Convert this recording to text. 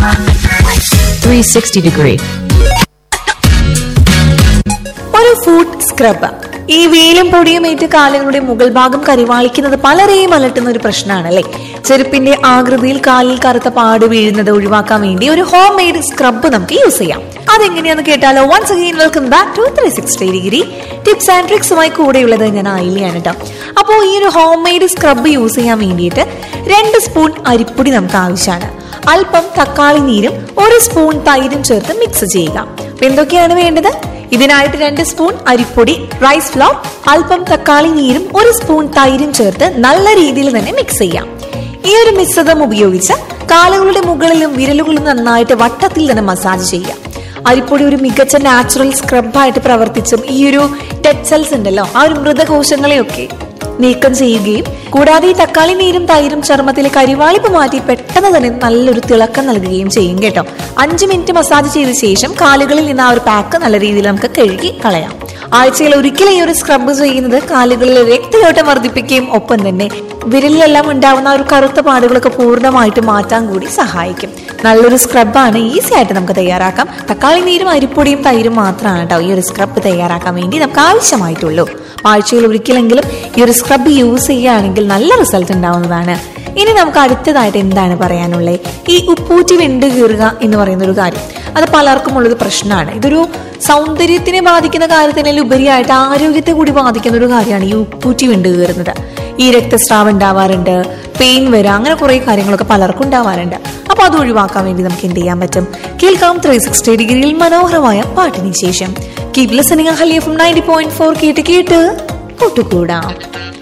360 degree. ഒരു food scrub ഈ വെയിലും പൊടിയും ഏറ്റ് കാലുകളുടെ മുകൾ ഭാഗം കരിവാളിക്കുന്നത് പലരെയും അലട്ടുന്ന ഒരു പ്രശ്നമാണ് അല്ലേ ചെരുപ്പിന്റെ ആകൃതിയിൽ കാലിൽ കറുത്ത പാട് വീഴുന്നത് ഒഴിവാക്കാൻ വേണ്ടി ഒരു ഹോം മെയ്ഡ് സ്ക്രബ് നമുക്ക് യൂസ് ചെയ്യാം അതെങ്ങനെയാന്ന് കേട്ടാലോ once again welcome back to three sixty degree tips and ട്രിക്സുമായി കൂടെയുള്ളത് ഞാൻ ആയില്ലാണ് കേട്ടോ അപ്പോൾ ഈ ഒരു ഹോം മെയ്ഡ് സ്ക്രബ് യൂസ് ചെയ്യാൻ വേണ്ടിയിട്ട് രണ്ട് സ്പൂൺ അരിപ്പൊടി നമുക്ക് ആവശ്യമാണ് അല്പം തക്കാളി നീരും ഒരു സ്പൂൺ തൈരും ചേർത്ത് മിക്സ് ചെയ്യുക അപ്പൊ എന്തൊക്കെയാണ് വേണ്ടത് ഇതിനായിട്ട് രണ്ട് സ്പൂൺ അരിപ്പൊടി റൈസ് ഫ്ലോർ അല്പം തക്കാളി നീരും ഒരു സ്പൂൺ തൈരും ചേർത്ത് നല്ല രീതിയിൽ തന്നെ മിക്സ് ചെയ്യാം ഈ ഒരു മിശ്രിതം ഉപയോഗിച്ച് കാലുകളുടെ മുകളിലും വിരലുകളും നന്നായിട്ട് വട്ടത്തിൽ തന്നെ മസാജ് ചെയ്യാം അരിപ്പൊടി ഒരു മികച്ച നാച്ചുറൽ സ്ക്രബായിട്ട് പ്രവർത്തിച്ചും ഈ ഒരു ഡെഡ് സെൽസ് ഉണ്ടല്ലോ ആ ഒരു മൃതകോശങ്ങളെയൊക്കെ നീക്കം ചെയ്യുകയും കൂടാതെ ഈ തക്കാളി നീരും തൈരും ചർമ്മത്തിലെ കരിവാളിപ്പ് മാറ്റി പെട്ടെന്ന് തന്നെ നല്ലൊരു തിളക്കം നൽകുകയും ചെയ്യും കേട്ടോ അഞ്ച് മിനിറ്റ് മസാജ് ചെയ്ത ശേഷം കാലുകളിൽ നിന്ന് ആ ഒരു പാക്ക് നല്ല രീതിയിൽ നമുക്ക് കഴുകി കളയാം ആഴ്ചയിൽ ഒരിക്കലും ഈ ഒരു സ്ക്രബ് ചെയ്യുന്നത് കാലുകളിൽ രക്തയോട്ടം വർദ്ധിപ്പിക്കുകയും ഒപ്പം തന്നെ വിരലിലെല്ലാം ഉണ്ടാവുന്ന ആ ഒരു കറുത്ത പാടുകളൊക്കെ പൂർണ്ണമായിട്ട് മാറ്റാൻ കൂടി സഹായിക്കും നല്ലൊരു സ്ക്രബാണ് ഈസി ആയിട്ട് നമുക്ക് തയ്യാറാക്കാം തക്കാളി നീരും അരിപ്പൊടിയും തൈരും മാത്രമാണ് കേട്ടോ ഈ ഒരു സ്ക്രബ് തയ്യാറാക്കാൻ വേണ്ടി നമുക്ക് ആവശ്യമായിട്ടുള്ളൂ ആഴ്ചയിൽ ഒരിക്കലെങ്കിലും ഈ ഒരു സ്ക്രബ് യൂസ് ചെയ്യുകയാണെങ്കിൽ നല്ല റിസൾട്ട് ഉണ്ടാവുന്നതാണ് ഇനി നമുക്ക് അടുത്തതായിട്ട് എന്താണ് പറയാനുള്ളത് ഈ ഉപ്പൂറ്റി വെണ്ട് കീറുക എന്ന് പറയുന്ന ഒരു കാര്യം അത് പലർക്കും ഉള്ളൊരു പ്രശ്നമാണ് ഇതൊരു സൗന്ദര്യത്തിനെ ബാധിക്കുന്ന കാര്യത്തിനേൽ ഉപരിയായിട്ട് ആരോഗ്യത്തെ കൂടി ബാധിക്കുന്ന ഒരു കാര്യമാണ് ഈ ഉപ്പൂറ്റി വെണ്ട് കീറുന്നത് ഈ രക്തസ്രാവം ഉണ്ടാവാറുണ്ട് പെയിൻ വരിക അങ്ങനെ കുറെ കാര്യങ്ങളൊക്കെ പലർക്കും ഉണ്ടാവാറുണ്ട് അപ്പൊ അത് ഒഴിവാക്കാൻ വേണ്ടി നമുക്ക് എന്ത് ചെയ്യാൻ പറ്റും കേൾക്കാം ത്രീ സിക്സ്റ്റി ഡിഗ്രിയിൽ മനോഹരമായ പാട്ടിന് ശേഷം കീപ് ലിസണിങ് ഹലിയ ഫ്രം നയൻറ്റി പോയിന്റ് ഫോർ കേട്ട് കേട്ട് കൂട്ടുകൂടാം